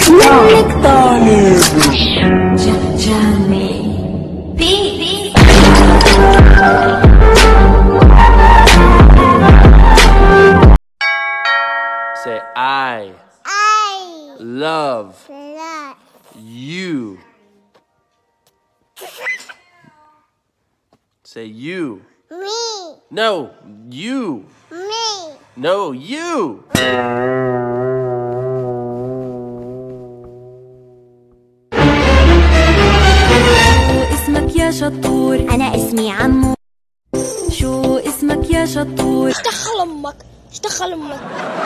منك طالب جاني بي بي Say I I love love you. Say you. me, No, you. me. No, you. اسمك يا شطور أنا اسمي عمو شو اسمك يا شطور دخل أمك دخل أمك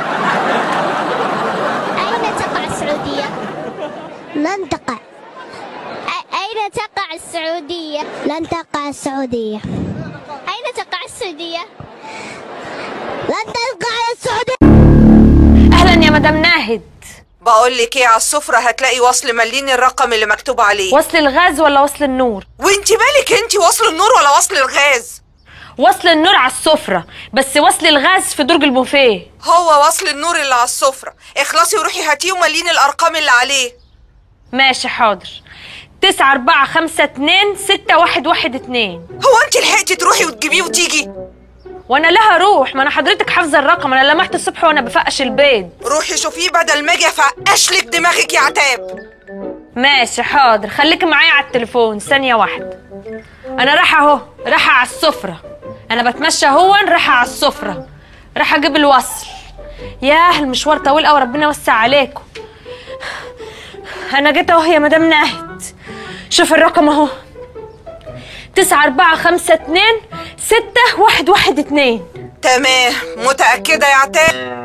أين تقع السعودية؟ لن تقع أ- أين تقع السعودية؟ لن تقع السعودية أين تقع السعودية؟ لن تقع السعودية اهلا يا مدام ناهد بقول لك ايه على السفرة هتلاقي وصل مليني الرقم اللي مكتوب عليه وصل الغاز ولا وصل النور وانت مالك انت وصل النور ولا وصل الغاز وصل النور على السفرة بس وصل الغاز في درج البوفيه هو وصل النور اللي على السفرة اخلصي وروحي هاتيه ومليني الارقام اللي عليه ماشي حاضر تسعة أربعة خمسة اتنين ستة واحد واحد اتنين هو انت لحقتي تروحي وتجيبيه وتيجي وانا لها روح ما انا حضرتك حافظه الرقم انا لمحت الصبح وانا بفقش البيض روحي شوفيه بدل ما اجي افقش لك دماغك يا عتاب ماشي حاضر خليكي معايا على التليفون ثانيه واحده انا رايحه اهو رايحه على السفره انا بتمشى اهو رايحه على السفره رايحه اجيب الوصل ياه المشوار طويل قوي ربنا يوسع عليكم انا جيت اهو يا مدام ناهد شوف الرقم اهو تسعة أربعة خمسة اتنين ستة واحد واحد اتنين تمام متأكدة يا عتاب